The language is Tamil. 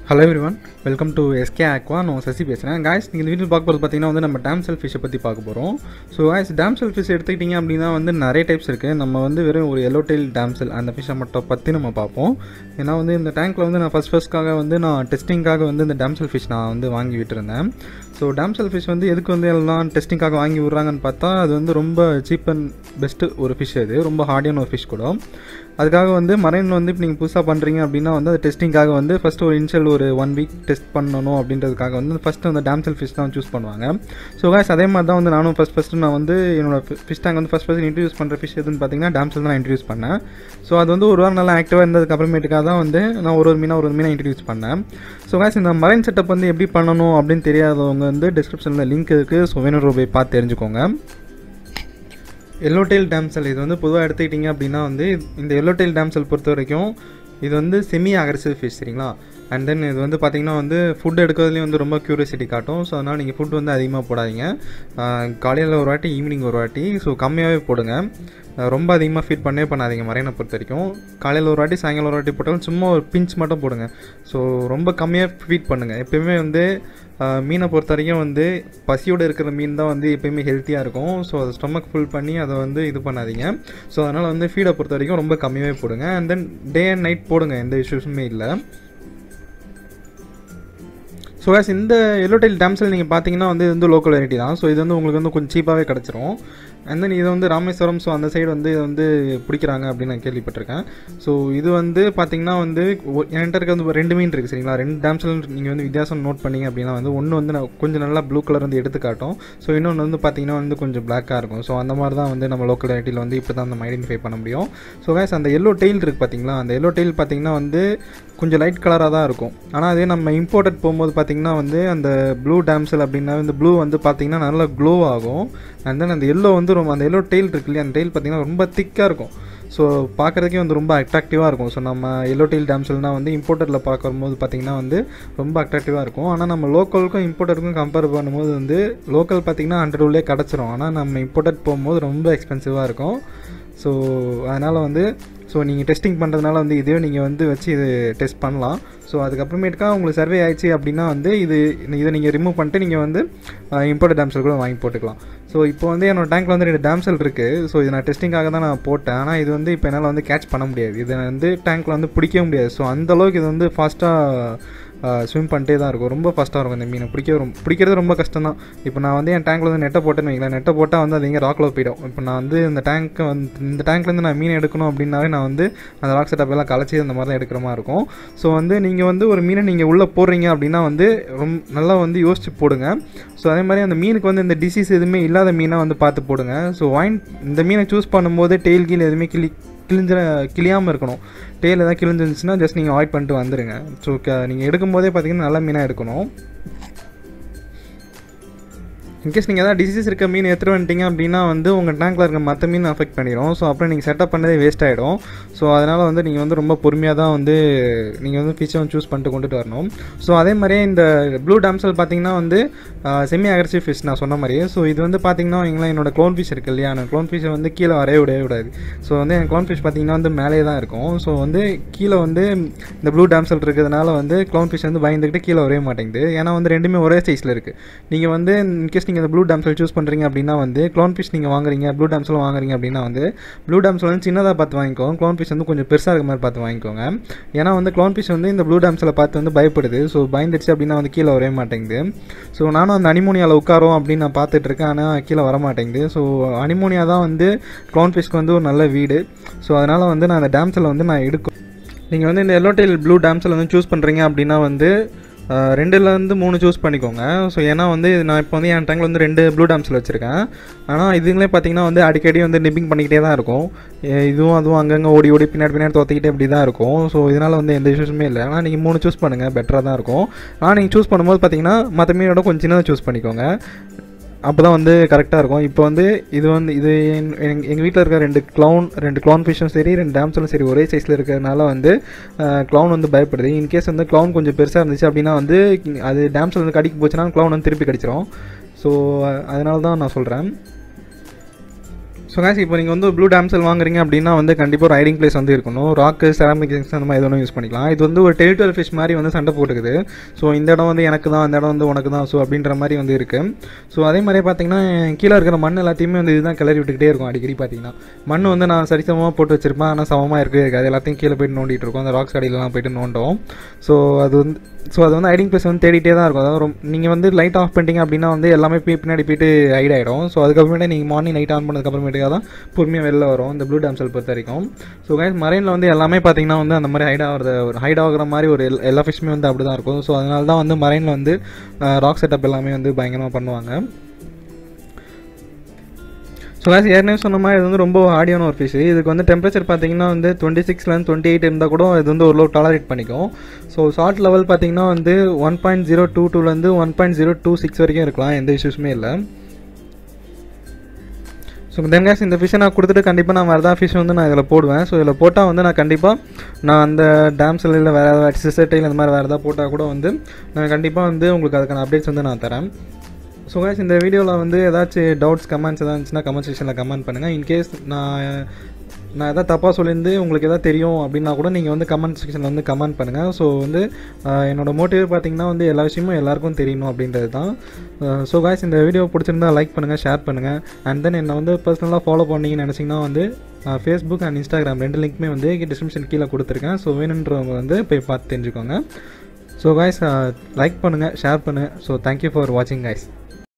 hello everyone welcome to SK Aqua நான் சசி பேசுகிறேன் காய்ஸ் நீங்கள் இந்த வீடியோ பார்க்க போகிறது பார்த்தீங்கன்னா வந்து நம்ம டேம் செல் ஃபிஷ்ஷை பற்றி பார்க்க போகிறோம் so guys damsel fish எடுத்துக்கிட்டிங்க அப்படின்னா வந்து நிறைய டைப்ஸ் இருக்குது நம்ம வந்து வெறும் ஒரு எல்லோ டெயில் டேம் செல் அந்த ஃபிஷ்ஷை மட்டும் பற்றி நம்ம பார்ப்போம் ஏன்னா வந்து இந்த டேங்க்கில் வந்து நான் ஃபஸ்ட் ஃபஸ்ட்காக வந்து நான் டெஸ்டிங்காக வந்து இந்த டேம் செல் ஃபிஷ் நான் வந்து வாங்கி விட்டுருந்தேன் ஸோ டேம் செல் ஃபிஷ் வந்து எதுக்கு வந்து எல்லாம் டெஸ்டிங்காக வாங்கி விட்றாங்கன்னு பார்த்தா அது வந்து ரொம்ப சீப் அண்ட் பெஸ்ட்டு ஒரு ஃபிஷ் அது ரொம்ப ஹார்டியான ஒரு ஃபிஷ் கூட அதுக்காக வந்து மரைன் வந்து இப்போ நீங்கள் புதுசாக பண்ணுறீங்க அப்படின்னா வந்து அது டெஸ்டிங்காக வந்து ஃபஸ்ட்டு ஒரு இனிஷியல் ஒரு ஒன் வீக் டெஸ்ட் பண்ணணும் அப்படின்றதுக்காக வந்து ஃபஸ்ட்டு அந்த டேம்சல் ஃபிஷ் தான் சூஸ் பண்ணுவாங்க ஸோ காய்ஸ் அதே மாதிரி தான் வந்து நானும் ஃபஸ்ட் ஃபஸ்ட்டு நான் வந்து என்னோட ஃபிஷ் டேங்க் வந்து ஃபஸ்ட் ஃபஸ்ட் இன்ட்ரடியூஸ் பண்ணுற ஃபிஷ் எதுன்னு பார்த்தீங்கன்னா டேம்சல் தான் நான் இன்ட்ரடியூஸ் பண்ணேன் ஸோ அது வந்து ஒரு வாரம் நல்லா ஆக்டிவாக இருந்ததுக்கு அப்புறமேட்டுக்காக தான் வந்து நான் ஒரு ஒரு மீனாக ஒரு ஒரு மீனாக இன்ட்ரடியூஸ் பண்ணேன் ஸோ காய்ஸ் இந்த மரைன் செட்டப் வந்து எப்படி பண்ணணும் அப்படின்னு தெரியாதவங்க வந்து டிஸ்கிரிப்ஷனில் லிங்க் இருக்குது ஸோ வேணும் போய் பார்த்து தெரிஞ்சுக்கோங்க எல்லோ டெயில் டேம்சல் இது வந்து பொதுவாக எடுத்துக்கிட்டிங்க அப்படின்னா வந்து இந்த எல்லோ டெயில் டேம்சல் பொறுத்த வரைக்கும் இது வந்து செமி அக்ரெசிவ் ஃபிஷ் சரிங்களா அண்ட் தென் இது வந்து பார்த்திங்கன்னா வந்து ஃபுட் எடுக்கிறதுலேயும் வந்து ரொம்ப க்யூரியாசிட்டி காட்டும் ஸோ அதனால் நீங்கள் ஃபுட் வந்து அதிகமாக போடாதீங்க காலையில் ஒரு வாட்டி ஈவினிங் ஒரு வாட்டி ஸோ கம்மியாகவே போடுங்க ரொம்ப அதிகமாக ஃபீட் பண்ணவே பண்ணாதீங்க மரைனை பொறுத்த வரைக்கும் காலையில் ஒரு வாட்டி சாயங்காலம் ஒரு வாட்டி போட்டாலும் சும்மா ஒரு பிஞ்ச் மட்டும் போடுங்க ஸோ ரொம்ப கம்மியாக ஃபீட் பண்ணுங்கள் எப்பயுமே வந்து மீனை பொறுத்த வரைக்கும் வந்து பசியோடு இருக்கிற மீன் தான் வந்து எப்பயுமே ஹெல்த்தியாக இருக்கும் ஸோ அதை ஸ்டொமக் ஃபுல் பண்ணி அதை வந்து இது பண்ணாதீங்க ஸோ அதனால் வந்து ஃபீடை பொறுத்த வரைக்கும் ரொம்ப கம்மியாகவே போடுங்க and then day and night போடுங்க எந்த இஷ்யூஸுமே இல்லை ஸோ கேஸ் இந்த எல்லோடைல் டேம்ஸில் நீங்கள் பார்த்தீங்கன்னா வந்து இது வந்து லோக்கல் வெரைட்டி தான் ஸோ இது வந்து உங்களுக்கு வந்து கொஞ்சம் சீப்பாகவே கிடச்சிரும் அண்ட் தென் இது வந்து ராமேஸ்வரம் ஸோ அந்த சைடு வந்து இது வந்து பிடிக்கிறாங்க அப்படின்னு நான் கேள்விப்பட்டிருக்கேன் ஸோ இது வந்து பார்த்தீங்கன்னா வந்து என்கிட்ட இருக்க வந்து ரெண்டு மீன் இருக்குது சரிங்களா ரெண்டு டேம்ஸில் நீங்கள் வந்து வித்தியாசம் நோட் பண்ணிங்க அப்படின்னா வந்து ஒன்று வந்து நான் கொஞ்சம் நல்லா ப்ளூ கலர் வந்து எடுத்து காட்டும் ஸோ இன்னொன்று வந்து பார்த்தீங்கன்னா வந்து கொஞ்சம் பிளாக்காக இருக்கும் ஸோ அந்த மாதிரி தான் வந்து நம்ம லோக்கல் வெரைட்டியில் வந்து இப்போ தான் நம்ம ஐடென்டிஃபை பண்ண முடியும் ஸோ கேஸ் அந்த எல்லோ டெயில் இருக்குது பார்த்தீங்களா அந்த எல்லோ டெயில் பார்த்தீங்கன்னா வந்து கொஞ்சம் லைட் கலராக தான் இருக்கும் ஆனால் அதே நம்ம இம்போர்ட்டட் போகும்போது பார்த்திங்கன்னா வந்து அந்த ப்ளூ டேம்சல் அப்படின்னா இந்த ப்ளூ வந்து பார்த்திங்கன்னா நல்லா க்ளோ ஆகும் அண்ட் தென் அந்த எல்லோ வந்து ரொம்ப அந்த எல்லோ டெயில் இருக்கு இல்லையா அந்த டெயில் பார்த்திங்கன்னா ரொம்ப திக்காக இருக்கும் ஸோ பார்க்குறதுக்கே வந்து ரொம்ப அட்ராக்டிவாக இருக்கும் ஸோ நம்ம எல்லோ டெயில் டேம்சல்னால் வந்து இம்போர்ட்டரில் பார்க்கும்போது பார்த்திங்கன்னா வந்து ரொம்ப அட்ராக்டிவாக இருக்கும் ஆனால் நம்ம லோக்கலுக்கும் இம்போர்ட்டருக்கும் கம்பேர் பண்ணும்போது வந்து லோக்கல் பார்த்திங்கன்னா ஹண்ட்ரட் உள்ளே கிடச்சிரும் ஆனால் நம்ம இம்போர்ட்டட் போகும்போது ரொம்ப எக்ஸ்பென்சிவாக இருக்கும் ஸோ அதனால் வந்து ஸோ நீங்கள் டெஸ்டிங் பண்ணுறதுனால வந்து இதே நீங்கள் வந்து வச்சு இது டெஸ்ட் பண்ணலாம் ஸோ அதுக்கப்புறமேட்டுக்கா உங்களுக்கு சர்வே ஆயிடுச்சு அப்படின்னா வந்து இது இதை நீங்கள் ரிமூவ் பண்ணிட்டு நீங்கள் வந்து இம்போர்ட் டேம்சல் கூட வாங்கி போட்டுக்கலாம் ஸோ இப்போ வந்து என்னோடய டேங்க்கில் வந்து ரெண்டு டேம்சல் இருக்குது ஸோ இது நான் டெஸ்டிங்காக தான் நான் போட்டேன் ஆனால் இது வந்து இப்போ என்னால் வந்து கேட்ச் பண்ண முடியாது இதை வந்து டேங்க்கில் வந்து பிடிக்கவே முடியாது ஸோ அந்தளவுக்கு இது வந்து ஃபாஸ்ட்டாக ஸ்விம் பண்ணிட்டே தான் இருக்கும் ரொம்ப ஃபாஸ்ட்டாக இருக்கும் இந்த மீனை பிடிக்க ரொம்ப பிடிக்கிறது ரொம்ப கஷ்டம் தான் இப்போ நான் வந்து என் டேங்க்கில் வந்து நெட்டை போட்டேன்னு வைங்களேன் நெட்டை போட்டால் வந்து அது எங்கே ராக்கில் போயிடும் இப்போ நான் வந்து இந்த டேங்க்கை வந்து இந்த டேங்க்லேருந்து நான் மீன் எடுக்கணும் அப்படின்னாவே நான் வந்து அந்த ராக் செட்டப் எல்லாம் கலைச்சி அந்த மாதிரி தான் எடுக்கிற மாதிரி இருக்கும் ஸோ வந்து நீங்கள் வந்து ஒரு மீனை நீங்கள் உள்ளே போடுறீங்க அப்படின்னா வந்து ரொம்ப நல்லா வந்து யோசிச்சு போடுங்க ஸோ அதே மாதிரி அந்த மீனுக்கு வந்து இந்த டிசீஸ் எதுவுமே இல்லாத மீனாக வந்து பார்த்து போடுங்க ஸோ வாயின் இந்த மீனை சூஸ் பண்ணும்போது டெயில் கீழ் எதுவுமே கிளி கிழிஞ்ச கிளியாமல் இருக்கணும் டேல் எதாவது கிழிஞ்சிருந்துச்சுன்னா ஜஸ்ட் நீங்கள் அவாய்ட் பண்ணிட்டு வந்துடுங்க ஸோ நீங்கள் எடுக்கும்போதே பார்த்தீங்கன்னா நல்ல மீனாக எடுக்கணும் இன்கேஸ் நீங்கள் எதாவது டிசீஸ் இருக்க மீன் எடுத்துகிட்டு வந்துட்டீங்க அப்படின்னா வந்து உங்கள் டேங்க்கில் இருக்க மற்ற மீன் அஃபெக்ட் பண்ணிடும் ஸோ அப்புறம் நீங்கள் செட்டப் பண்ணதே வேஸ்ட் ஆகிடும் ஸோ அதனால் வந்து நீங்கள் வந்து ரொம்ப பொறுமையாக தான் வந்து நீங்கள் வந்து ஃபிஷ்ஷை வந்து சூஸ் பண்ணிட்டு கொண்டுட்டு வரணும் ஸோ அதே மாதிரியே இந்த ப்ளூ டேம்சல் பார்த்தீங்கன்னா வந்து செமி அக்ரெசிவ் ஃபிஷ் நான் சொன்ன மாதிரியே ஸோ இது வந்து பார்த்தீங்கன்னா எங்களை என்னோட க்ளோன் ஃபிஷ் இருக்குது இல்லையா அந்த க்ளோன் ஃபிஷ்ஷை வந்து கீழே வரவே விடவே விடாது ஸோ வந்து என் க்ளோன் ஃபிஷ் பார்த்தீங்கன்னா வந்து மேலே தான் இருக்கும் ஸோ வந்து கீழே வந்து இந்த ப்ளூ டேம்சல் இருக்கிறதுனால வந்து க்ளோன் ஃபிஷ் வந்து பயந்துக்கிட்டு கீழே வரவே மாட்டேங்குது ஏன்னா வந்து ரெண்டுமே ஒரே சைஸில் இருக்குது நீங்கள் வந்து இன்கேஸ் நீங்கள் இந்த ப்ளூ டேம்சல் சூஸ் பண்ணுறீங்க அப்படின்னா வந்து க்ளோன் ஃபிஷ் நீங்கள் வாங்குறீங்க ப்ளூ டேம்சல் வாங்குறீங்க அப்படின்னா வந்து ப்ளூ டேம்சல் வந்து சின்னதாக பார்த்து வாங்கிக்கோங்க க்ளோன் ஃபிஷ் வந்து கொஞ்சம் பெருசாக இருக்க மாதிரி பார்த்து வாங்கிக்கோங்க ஏன்னா வந்து க்ளோன் ஃபிஷ் வந்து இந்த ப்ளூ டேம்ஸில் பார்த்து வந்து பயப்படுது ஸோ பயந்துடுச்சு அப்படின்னா வந்து கீழே வரவே மாட்டேங்குது ஸோ நானும் அந்த அனிமோனியாவில் உட்காரோம் அப்படின்னு நான் பார்த்துட்டு இருக்கேன் ஆனால் கீழே வர மாட்டேங்குது ஸோ அனிமோனியா தான் வந்து க்ளோன் ஃபிஷ்க்கு வந்து ஒரு நல்ல வீடு ஸோ அதனால் வந்து நான் அந்த டேம்ஸில் வந்து நான் எடுக்கும் நீங்கள் வந்து இந்த எல்லோட்டைல் ப்ளூ டேம்ஸில் வந்து சூஸ் பண்ணுறீங்க அப்படின்னா வந்து ரெண்டுலேருந்து மூணு சூஸ் பண்ணிக்கோங்க ஸோ ஏன்னா வந்து நான் இப்போ வந்து என் டேங்கில் வந்து ரெண்டு ப்ளூ டேம்ஸில் வச்சுருக்கேன் ஆனால் இதுங்களே பார்த்தீங்கன்னா வந்து அடிக்கடி வந்து நிப்பிங் பண்ணிக்கிட்டே தான் இருக்கும் இதுவும் அதுவும் அங்கங்கே ஓடி ஓடி பின்னாடி பின்னாடி தோற்றிக்கிட்டே இப்படி தான் இருக்கும் ஸோ இதனால் வந்து எந்த இஷ்யூஸுமே இல்லை ஆனால் நீங்கள் மூணு சூஸ் பண்ணுங்கள் பெட்டராக தான் இருக்கும் ஆனால் நீங்கள் சூஸ் பண்ணும்போது பார்த்தீங்கன்னா மற்ற மீனோட கொஞ்சம் சின்னதாக சூஸ் பண்ணிக்கோங்க அப்போ தான் வந்து கரெக்டாக இருக்கும் இப்போ வந்து இது வந்து இது எங்கள் வீட்டில் இருக்க ரெண்டு க்ளவுன் ரெண்டு க்ளவுன் ஃபிஷ்ஷும் சரி ரெண்டு டேம்ஸும் சரி ஒரே சைஸில் இருக்கிறதுனால வந்து க்ளவுன் வந்து பயப்படுது இன்கேஸ் வந்து க்ளவுன் கொஞ்சம் பெருசாக இருந்துச்சு அப்படின்னா வந்து அது டேம்ஸில் வந்து கடிக்க போச்சுன்னா க்ளவுன் வந்து திருப்பி கடிச்சிரும் ஸோ அதனால தான் நான் சொல்கிறேன் ஸோ guys இப்போ நீங்கள் வந்து ப்ளூ டேம்சல் வாங்குறீங்க அப்படின்னா வந்து கண்டிப்பாக ஒரு ஹைடிங் பிளேஸ் வந்து இருக்கணும் ராக்கு செராமிக் அந்த மாதிரி எதுவும் யூஸ் பண்ணிக்கலாம் இது வந்து ஒரு டெரிட்டோரியல் ஃபிஷ் மாதிரி வந்து சண்டை போட்டுக்குது ஸோ இந்த இடம் வந்து எனக்கு தான் இந்த இடம் வந்து உனக்கு தான் ஸோ அப்படின்ற மாதிரி வந்து இருக்குது ஸோ அதே மாதிரியே பார்த்தீங்கன்னா கீழே இருக்கிற மண் எல்லாத்தையுமே வந்து இதுதான் கிளறி விட்டுக்கிட்டே இருக்கும் அடிக்கடி பார்த்தீங்கன்னா மண் வந்து நான் சரிசமமாக போட்டு வச்சிருப்பேன் ஆனால் சமமாக இருக்குது இருக்காது எல்லாத்தையும் கீழே போயிட்டு நோண்டிட்டு இருக்கோம் அந்த ராக்ஸ் அடியிலலாம் போயிட்டு நோண்டோம் ஸோ அது வந்து ஸோ அது வந்து ஹைடிங் பிளேஸ் வந்து தேடிட்டே தான் இருக்கும் அதாவது ரொம்ப நீங்கள் வந்து லைட் ஆஃப் பண்ணிட்டீங்க அப்படின்னா வந்து எல்லாமே போய் பின்னாடி போயிட்டு ஹைட் ஆகிடும் ஸோ அதுக்கப்புறமேட்டு நீங்கள் மார்னிங் நைட் ஆன் பண்ணதுக்கப்புறமேட்டுக்காக தான் பொறுமையாக வெளில வரும் இந்த ப்ளூ டேம்சல் பொறுத்த வரைக்கும் ஸோ கைஸ் மரைனில் வந்து எல்லாமே பார்த்தீங்கன்னா வந்து அந்த மாதிரி ஹைட் ஆகிறது ஒரு ஹைட் ஆகிற மாதிரி ஒரு எல்- எல்லா ஃபிஷ்மே வந்து அப்படி தான் இருக்கும் ஸோ அதனால தான் வந்து மரைனில் வந்து ராக் செட்டப் எல்லாமே வந்து பயங்கரமாக பண்ணுவாங்க ஸோ காசு ஏற்கனவே சொன்ன மாதிரி இது வந்து ரொம்ப ஹார்டியான ஒரு ஃபிஷ் இதுக்கு வந்து டெம்பரேச்சர் பார்த்தீங்கன்னா வந்து டுவெண்ட்டி சிக்ஸ்லேருந்து டுவெண்ட்டி எயிட் இருந்தால் கூட இது வந்து ஓரளவு டாலரேட் பண்ணிக்கும் ஸோ சால்ட் லெவல் பார்த்தீங்கன்னா வந்து ஒன் பாயிண்ட் ஜீரோ டூ டூலேருந்து one point zero two six வரைக்கும் இருக்கலாம் எந்த இஷ்யூஸுமே இல்லை ஸோ தென் கேஸ் இந்த ஃபிஷ்ஷை நான் கொடுத்துட்டு கண்டிப்பாக நான் வேறு ஏதாவது ஃபிஷ் வந்து நான் இதில் போடுவேன் ஸோ இதில் போட்டால் வந்து நான் கண்டிப்பாக நான் அந்த டேம்ஸில் இல்லை வேறு ஏதாவது சிசர்டைல் இந்த மாதிரி வேறு ஏதாவது போட்டால் கூட வந்து நான் கண்டிப்பாக வந்து உங்களுக்கு அதுக்கான அப்டேட்ஸ் வந்து நான் தரேன் ஸோ guys இந்த வீடியோவில் வந்து ஏதாச்சும் டவுட்ஸ் கமெண்ட்ஸ் ஏதாவது இருந்துச்சுன்னா கமெண்ட் செக்ஷனில் கமெண்ட் பண்ணுங்கள் இன்கேஸ் நான் நான் எதாவது தப்பாக சொல்லியிருந்து உங்களுக்கு எதாவது தெரியும் அப்படின்னா கூட நீங்கள் வந்து கமெண்ட் செக்ஷனில் வந்து கமெண்ட் பண்ணுங்கள் ஸோ வந்து ஆஹ், என்னோட மோட்டிவ் பார்த்தீங்கன்னா வந்து எல்லா விஷயமும் எல்லாருக்கும் தெரியணும் அப்படின்றது தான் ஸோ guys இந்த வீடியோ பிடிச்சிருந்தா லைக் பண்ணுங்கள் ஷேர் பண்ணுங்கள் அண்ட் தென் என்னை வந்து பர்சனலாக ஃபாலோ பண்ணீங்கன்னு நினச்சிங்கன்னா வந்து ஃபேஸ்புக் அண்ட் இன்ஸ்டாகிராம் ரெண்டு லிங்க்குமே வந்து டிஸ்கிரிப்ஷன் கீழே கொடுத்துருக்கேன் ஸோ வேணுன்றவங்க வந்து போய் பார்த்து தெரிஞ்சுக்கோங்க ஸோ guys லைக் பண்ணுங்கள் ஷேர் பண்ணுங்கள் ஸோ தேங்க்யூ ஃபார் வாட்சிங் guys